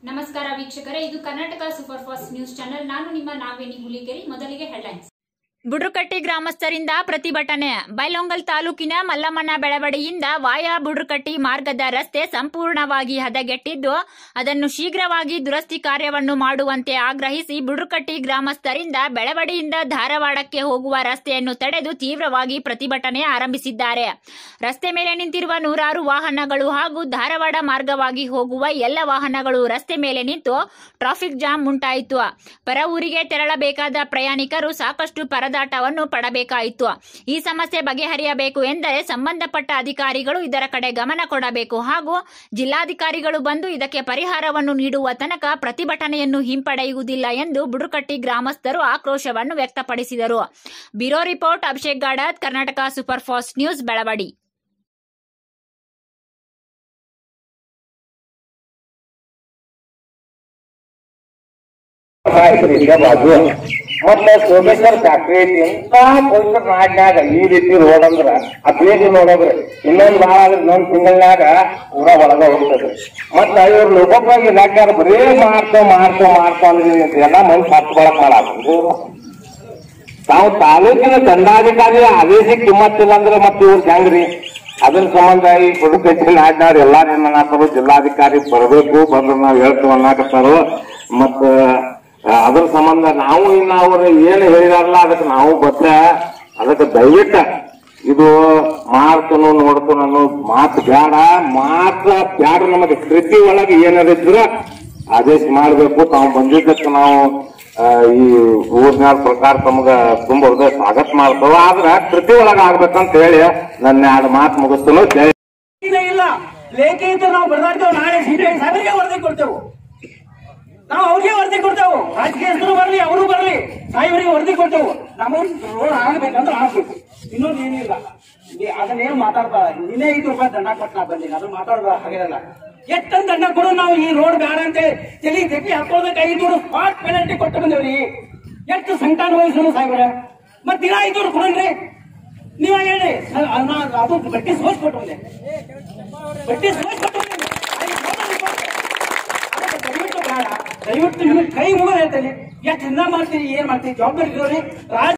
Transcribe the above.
ನಮಸ್ಕಾರ ವೀಕ್ಷಕರೇ ಇದು Karnataka super fast news channel ನಾನು ನಿಮ್ಮ ನಾವೇಣಿ ಹುಲಿಕೆರಿ ಮೊದಲಿಗೆ ಹೆಡ್ಲೈನ್ಸ್ ಬುಡ್ರಕಟ್ಟಿ ಗ್ರಾಮಸ್ಥರಿಂದ ಪ್ರತಿಭಟನೆ ಬೈಲೊಂಗಲ್ ತಾಲೂಕಿನ ಮಲ್ಲಮ್ಮನ ಬೆಳವಡಿಯಿಂದ ವಾಯ ಬುಡ್ರಕಟ್ಟಿ ಮಾರ್ಗದ ರಸ್ತೆ ಸಂಪೂರ್ಣವಾಗಿ ಹದಗೆಟ್ಟಿದ್ದು ಅದನ್ನು ಶೀಘ್ರವಾಗಿ ದುರಸ್ತಿ ಕಾರ್ಯವನ್ನು ಮಾಡುವಂತೆ ಆಗ್ರಹಿಸಿ ಬುಡ್ರಕಟ್ಟಿ ಗ್ರಾಮಸ್ಥರಿಂದ ಬೆಳವಡಿಯಿಂದ ಧಾರವಾಡಕ್ಕೆ ಹೋಗುವ ರಸ್ತೆಯನ್ನು ತಡೆದು ತೀವ್ರವಾಗಿ ಪ್ರತಿಭಟನೆ ಆರಂಭಿಸಿದ್ದಾರೆ ರಸ್ತೆ ಮೇಲೆ ನಿಂತಿರುವ ನೂರಾರು ವಾಹನಗಳು ಹಾಗೂ ಧಾರವಾಡ ಮಾರ್ಗವಾಗಿ ಹೋಗುವ ಎಲ್ಲ ವಾಹನಗಳು ರಸ್ತೆ ಮೇಲೆ ನಿಂತು ಟ್ರಾಫಿಕ್ ಜಾಮ್ ಉಂಟಾಯಿತು ಪರ ಊರಿಗೆ ತೆರಳಬೇಕಾದ ಪ್ರಯಾಣಿಕರು ಸಾಕಷ್ಟು ಪರದಾಟವನ್ನು ಪಡಬೇಕಾಯಿತು ಈ ಸಮಸ್ಯೆ ಬಗೆಹರಿಯಬೇಕು ಎಂದರೆ ಸಂಬಂಧಪಟ್ಟ ಅಧಿಕಾರಿಗಳು ಇದರ ಕಡೆ ಗಮನ ಕೊಡಬೇಕು ಹಾಗೂ ಜಿಲ್ಲಾಧಿಕಾರಿಗಳು ಬಂದು ಇದಕ್ಕೆ ಪರಿಹಾರವನ್ನು ನೀಡುವ ತನಕ ಪ್ರತಿಭಟನೆಯನ್ನು ಹಿಂಪಡೆಯುವುದಿಲ್ಲ ಎಂದು ಬುಡುಕಟ್ಟಿ ಗ್ರಾಮಸ್ಥರು ಆಕ್ರೋಶವನ್ನು ವ್ಯಕ್ತಪಡಿಸಿದರು ಬ್ಯೂರೋ ರಿಪೋರ್ಟ್ ಅಭಿಷೇಕ್ ಗಾಡತ್ Karnataka super fast news Belavadi ಈಗ ಬಾಜು ಮತ್ತ ಸೋಮೇಶ್ವರ್ ಫ್ಯಾಕ್ಟ್ರಿ ಐತಿ ಎಂತ ಪವಿತ್ರ ನಾಡ್ನ್ಯಾಗ ಈ ರೀತಿ ರೋಡ್ ಅಂದ್ರ ಅಪ್ಲೇಜ್ ನೋಡೋದ್ರಿ ಇನ್ನೊಂದ್ ಭಾಳ ಆದ್ರೆ ಇನ್ನೊಂದ್ ತಿಂಗಳನ್ಯಾಗ ಪೂರ ಒಳಗ ಹೋಗ್ತದೆ ಮತ್ತ ಇವ್ರ ಲೋಕೋಪಯೋಗಿ ಇಲಾಖೆಯವ್ರು ಬರೀ ಮಾಡ್ತೋ ಮಾಡ್ತೋ ಮಾಡ್ತೋ ಅಂದ್ರೆ ಎಲ್ಲ ಮಂದಿ ಸತ್ತು ಬಳಕ್ ಮಾಡಾಕ ತಾವು ತಾಲೂಕಿನ ದಂಡಾಧಿಕಾರಿ ಆದೇಶ ಕಿಮ್ಮತ್ತಿಲ್ಲ ಅಂದ್ರೆ ಮತ್ತೆ ಇವ್ರ ಹೆಂಗ್ರಿ ಅದ್ರ ಸಂಬಂಧ ಈ ಬುಡಕಟ್ಟಿ ನಾಡ್ನಾಡ್ ಎಲ್ಲಾ ನಿರ್ಮಾಣ ಜಿಲ್ಲಾಧಿಕಾರಿ ಬರಬೇಕು ಬಂದ್ರೆ ನಾವು ಹೇಳ್ತೀವಿ ಅನ್ನಕತ್ತಾರು ಮತ್ತ ಆ, ಅದ್ರ ಸಂಬಂಧ ನಾವು ಇನ್ನ ಅವ್ರು ಏನ್ ಹೇಳಿದಾರಲ್ಲ ಅದಕ್ಕೆ ನಾವು ಬದ್ಧ ಅದಕ್ಕೆ ದಯವಿಟ್ಟ ಇದು ಮಾಡ್ತನು ನೋಡ್ತಾನ ಅನ್ನೋ ಮಾತು ಬೇಡ ಮಾತ್ರ ಬ್ಯಾಡ ನಮಗೆ ಕೃತಿ ಒಳಗೆ ಏನಾದಿದ್ರ ಆದೇಶ ಮಾಡ್ಬೇಕು ತಾವು ಬಂದಿದ್ದಕ್ಕೆ ನಾವು ಆ, ಈ ಊರಿನ ಪ್ರಕಾರ ತಮಗ ತುಂಬ ಹೃದಯ ಸ್ವಾಗತ ಮಾಡ್ತಾವ ಆದ್ರ ಕೃತಿ ಒಳಗ ಆಗ್ಬೇಕಂತ ಹೇಳಿ ನನ್ನ ಎರಡು ಮಾತು ಮುಗಿಸ್ತನು ಜೈ ಇಲ್ಲ ಇಲ್ಲ ಲೇಖ ಇದ್ರೆ ನಾವು ಬರ್ದಾಡ್ತೇವೆ ನಾಳೆ ಸಿಬಿಐ ಸಾಹೇಬರಿಗೆ ವರದಿ ಕೊಡ್ತೇವೆ ನಾವು ಅವ್ರಿಗೆ ವರದಿ ಕೊಡ್ತೇವೆ ರಾಜಕೀಯಸ್ಥರು ಬರ್ಲಿ ಅವರು ಬರ್ಲಿ ಸಾಹೇಬರಿಗೆ ವರದಿ ಕೊಡ್ತೇವೆ ನಮಗೆ ರೋಡ್ ಆಗ್ಬೇಕಂದ್ರೆ ಆಗ್ಬೇಕು ಇನ್ನೊಂದು ಏನಿಲ್ಲ ನೀ ಅದನ್ನೇನು ಮಾತಾಡ್ಬಾ ನಿನ್ನೆ ಐದು ರೂಪಾಯಿ ದಂಡ ಕೊಟ್ಟು ನಾ ಬಂದೀನಿ ಅದನ್ನ ಮಾತಾಡ್ಬಾ ಹಾಗಿರಲ್ಲ ಎಷ್ಟೊಂದು ದಂಡ ಕೊಡು ನಾವು ಈ ರೋಡ್ ಬೇಡ ಅಂತ ತಲೆ ತೆಪ್ಪಿ ಹಾಕೋದಕ್ಕೆ ಐನೂರು ಸ್ಪಾಟ್ ಪೆನಾಲ್ಟಿ ಕೊಟ್ಟು ಬಂದೇವ್ರಿ ಎಷ್ಟು ಸಂಕಟ ವಹಿಸೋಣ ಸಾಹೇಬ್ರ ಮತ್ತೆ ದಿನ ಐನೂರು ಕೊಡನ್ರಿ ನೀವ ಹೇಳಿ ಅ- ಅ- ನಾ ಅದು ಬಟ್ಟೆ ಸೋಸ್ ಕೊಟ್ಟು ಬಂದೆ ಬಟ್ಟೆ ಸೋಸ್ ಕೊಟ್ಟು ಬಂದೆ ಅಲ್ಲಿ ಫೋಟೋ ರಿಪೋರ್ಟ್. ಅದಕ್ಕೆ ದಯವಿಟ್ಟು ಬೇಡ ದಯವಿಟ್ಟು ನಿಮಗೆ ಕೈ ಮುಗಿದು ಹೇಳ್ತೇನೆ ಎಷ್ಟು ದಿನ ಮಾಡ್ತೀರಿ ಏನ್ ಮಾಡ್ತೀರಿ ಜವಾಬ್ದಾರಿ ಇರೋರಿ ರಾಜ